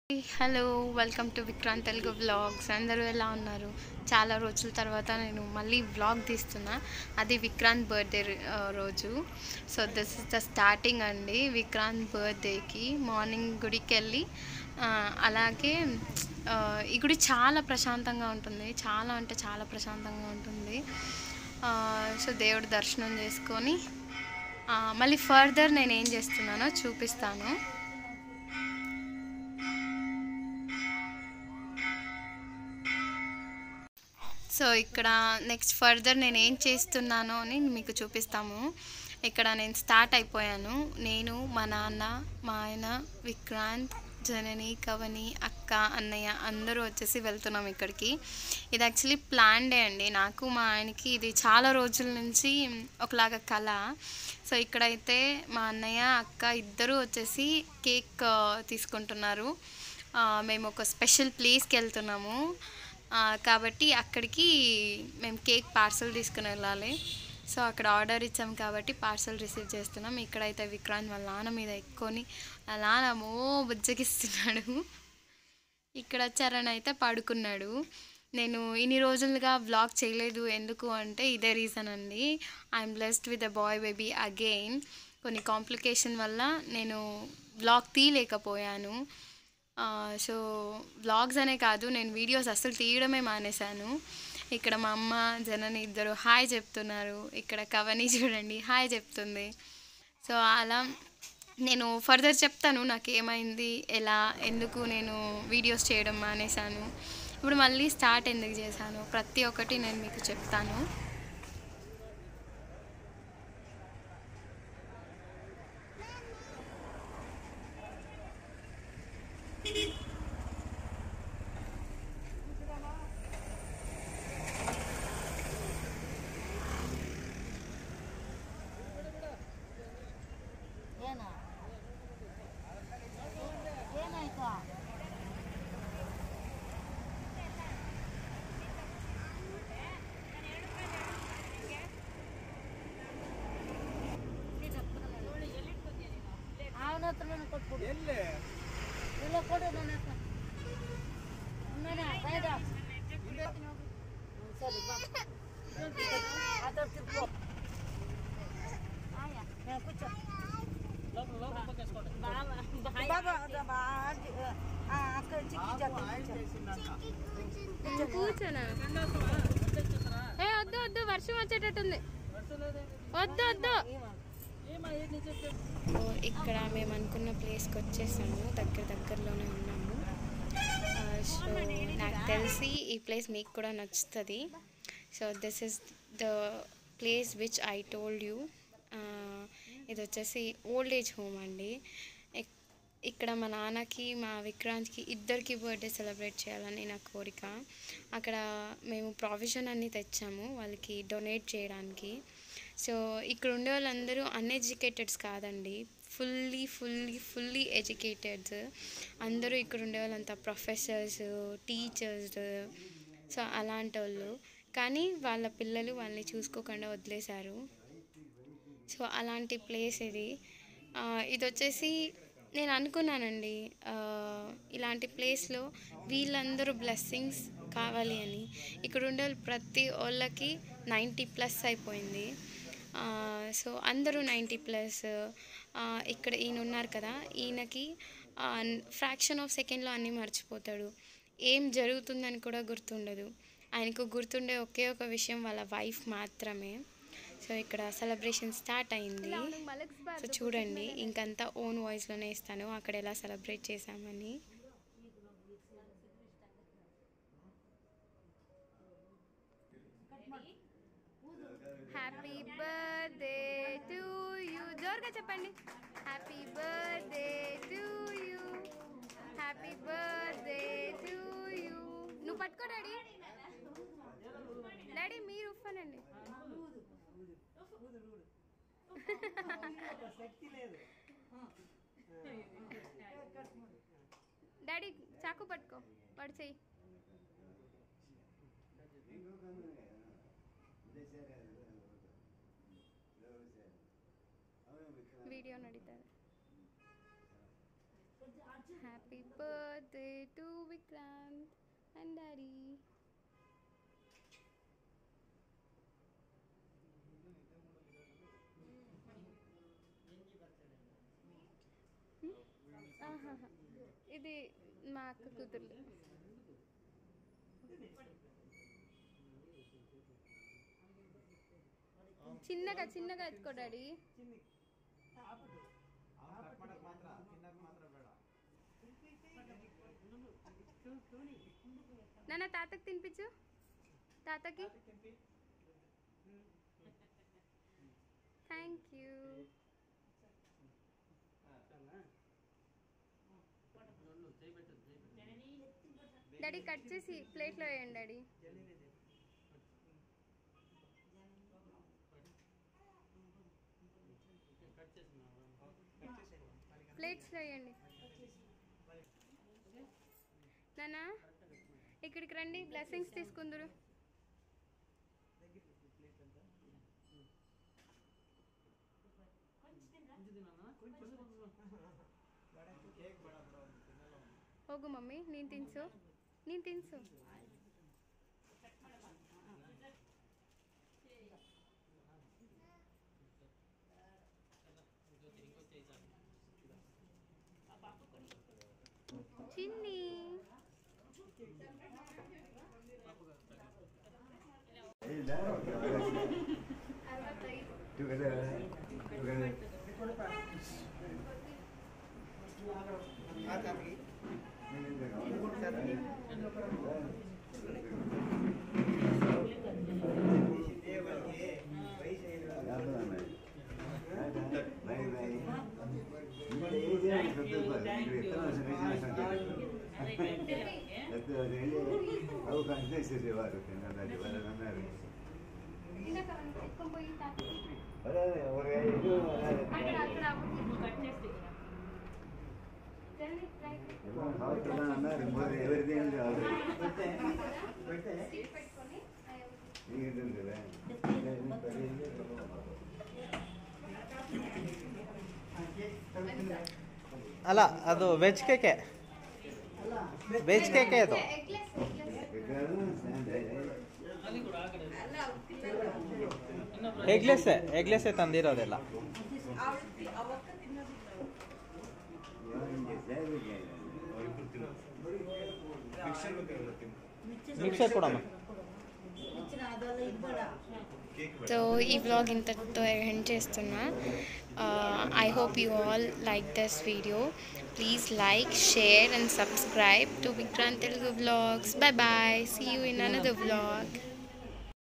Hello welcome to Vikranth Telugu vlogs అందరూ ఎలా ఉన్నారు చాలా రోజుల తర్వాత నేను మళ్ళీ వ్లాగ్ తీస్తున్నా అది విక్రాంత్ బర్త్డే రోజు so this is the starting అండి విక్రాంత్ బర్త్డేకి మార్నింగ్ గుడికి వెళ్ళి ఆ, అలాగే ఆ, ఈ గుడి చాలా ప్రశాంతంగా ఉంటుంది చాలా అంటే చాలా ప్రశాంతంగా ఉంటుంది ఆ, సో దేవుడి దర్శనం చేసుకొని ఆ, మళ్ళీ ఫర్దర్ నేను ఏం చేస్తున్నానో చూపిస్తాను సో ఇక్కడ నెక్స్ట్ ఫర్దర్ నేను ఏం చేస్తున్నానో అని మీకు చూపిస్తాము ఇక్కడ నేను స్టార్ట్ అయిపోయాను నేను మా నాన్న మా ఆయన విక్రాంత్ జనని కవని అక్క అన్నయ్య అందరూ వచ్చేసి వెళ్తున్నాం ఇక్కడికి ఇది యాక్చువల్లీ ప్లాన్ డే అండి నాకు మా ఆయనకి ఇది చాలా రోజుల నుంచి ఒకలాగా కళ సో ఇక్కడైతే మా అన్నయ్య అక్క ఇద్దరూ వచ్చేసి కేక్ ఆ, తీసుకుంటున్నారు ఆ, మేము ఒక స్పెషల్ ప్లేస్కి వెళ్తున్నాము ఆ, కాబట్టి అక్కడికి మేము కేక్ పార్సల్ తీసుకుని వెళ్ళాలి సో అక్కడ ఆర్డర్ ఇచ్చాం కాబట్టి పార్సల్ రిసీవ్ చేస్తున్నాం ఇక్కడైతే విక్రాంత్ వాళ్ళ నాన్న మీద ఎక్కువని వాళ్ళ నాన్న ఓ బుజ్జగిస్తున్నాడు ఇక్కడ చరణ్ అయితే పడుకున్నాడు నేను ఇన్ని రోజులుగా వ్లాగ్ చేయలేదు ఎందుకు అంటే ఇదే రీజన్ అండి I'm blessed with a boy baby again కొన్ని కాంప్లికేషన్ వల్ల నేను వ్లాగ్ తీయలేకపోయాను సో వ్లాగ్స్ అనే కాదు నేను వీడియోస్ అస్సలు తీయడమే మానేశాను ఇక్కడ మా అమ్మ జనని ఇద్దరు హాయ్ చెప్తున్నారు ఇక్కడ కవని చూడండి హాయ్ చెప్తుంది సో అలా నేను ఫర్దర్ చెప్తాను నాకు ఏమైంది ఎలా ఎందుకు నేను వీడియోస్ చేయడం మానేశాను ఇప్పుడు మళ్ళీ స్టార్ట్ ఎందుకు చేశాను ప్రతి ఒక్కటి నేను మీకు చెప్తాను ಏನ ಏನಾಯ್ತು ಅವನ ಹತ್ರ ನನಗೆ ಕೊಟ್ಬಿಡು ಎಲ್ಲಿ ಇಲ್ಲ ಕೊಡು ನನ್ನ ಹತ್ರ ಅಮ್ಮನ ಸೈಡ ಸರಿ ಬಾ ಅದರ ತಿರ್ಗು ಆಯಾ నేను కూర్చో బాబా బాబా అక్కడ చిక్కి చెప్తా కూర్చోనా ఏ వద్దు వద్దు వర్షం వచ్చేటట్టుంది వద్దు వద్దు సో ఇక్కడ మేము అనుకున్న ప్లేస్కి వచ్చేసాము దగ్గర దగ్గరలోనే ఉన్నాము సో నాకు తెలిసి ఈ ప్లేస్ మీకు కూడా నచ్చుతుంది so this is the place which I told you ఇది వచ్చేసి ఓల్డ్ ఏజ్ హోమ్ అండి ఇక్- ఇక్కడ మా నాన్నకి మా విక్రాంత్కి ఇద్దరికి బర్త్డే సెలబ్రేట్ చేయాలని నా కోరిక అక్కడ మేము ప్రావిజన్ అన్ని తెచ్చాము వాళ్ళకి డొనేట్ చేయడానికి సో ఇక్కడ ఉండే వాళ్ళందరూ అన్ఎడ్యుకేటెడ్స్ కాదండి ఫుల్లీ ఫుల్లీ ఫుల్లీ ఎడ్యుకేటెడ్స్ అందరూ ఇక్కడ ఉండే వాళ్ళంతా ప్రొఫెసర్స్ టీచర్స్ సో అలాంటి వాళ్ళు కానీ వాళ్ళ పిల్లలు వాళ్ళని చూసుకోకుండా వదిలేశారు సో అలాంటి ప్లేస్ ఇది ఆ, ఇది వచ్చేసి నేను అనుకున్నానండి ఆ, ఇలాంటి ప్లేస్లో వీళ్ళందరూ బ్లెస్సింగ్స్ కావాలి అని ఇక్కడ ఉండే వాళ్ళు ప్రతి వాళ్ళకి నైంటీ ప్లస్ అయిపోయింది ఆ, సో అందరూ నైంటీ ప్లస్ ఇక్కడ ఈయన ఉన్నారు కదా ఈయనకి ఫ్రాక్షన్ ఆఫ్ సెకండ్లో అన్నీ మర్చిపోతాడు ఏం జరుగుతుందని కూడా గుర్తుండదు ఆయనకు గుర్తుండే ఒకే ఒక విషయం వాళ్ళ వైఫ్ మాత్రమే సో ఇక్కడ సెలబ్రేషన్ స్టార్ట్ అయింది సో చూడండి ఇంకంతా ఓన్ వాయిస్లోనే ఇస్తాను అక్కడ ఎలా సెలబ్రేట్ చేశామని హ్యాపీ బర్త్డే టు యూ జోరుగా చెప్పండి happy birthday to you happy birthday to you నువ్వు పట్టుకో డాడీ డాడీ మీరు ఉఫ్ఫనండి డాడీ చాకు పట్టుకో వాడు చెయ్యి వీడియో నడీತಾರೆ happy birthday to Vikranth and daddy ఆహాహా. ఇది మా అక్క కూతుర్లు చిన్నగా చిన్నగా ఎత్తుకో డాడీ నాన్న తాతకి తినిపించు తాతకి థ్యాంక్ యూ డాడీ కట్ చేసి ప్లేట్లో వేయండి డాడీ ప్లేట్స్లో వేయండి నానా ఇక్కడికి రండి బ్లెస్సింగ్స్ తీసుకుందరు ಹೋಗು ಮಮ್ಮಿ ನೀನು ತಿನ್ಸು ನೀನು ತಿನ್ಸು ಚಿನ್ನಿ Together, together. అವು కనిపించేసేవారు తిన్నది వాళ్ళని అన్నారు ఎత్తుకొని పోయి తాతకి. అదే ఎవరు అక్కడ అక్కడ అవ్వదు. రండి, రైట్. అన్నారు మరి ఎవరిది ఏం కాదు సీట్ పెట్టుకొని ఆ ఎవరు- ಅಲ್ಲ ಅದು ವೆಜ್ ಕೇಕೆ ವೆಜ್ ಕೇಕೆ ಅದು ಎಗ್ಲೆಸ್ ಎಗ್ಲೆಸ್ ಎಗ್ಲೆಸ್ಸೇ ಎಗ್ಲೆಸ್ಸೇ ತಂದಿರೋದೆಲ್ಲ ಮಿಕ್ಸರ್ ಕೊಡಮ್ಮ ఇచ్చిన అదోళ్ళు ఇది కూడా సో ఈ వ్లాగ్ ఇంతటితో ఎండ్ చేస్తున్నా I hope you all like this video please like share and subscribe to Vikranth Telugu vlogs bye bye see you in another vlog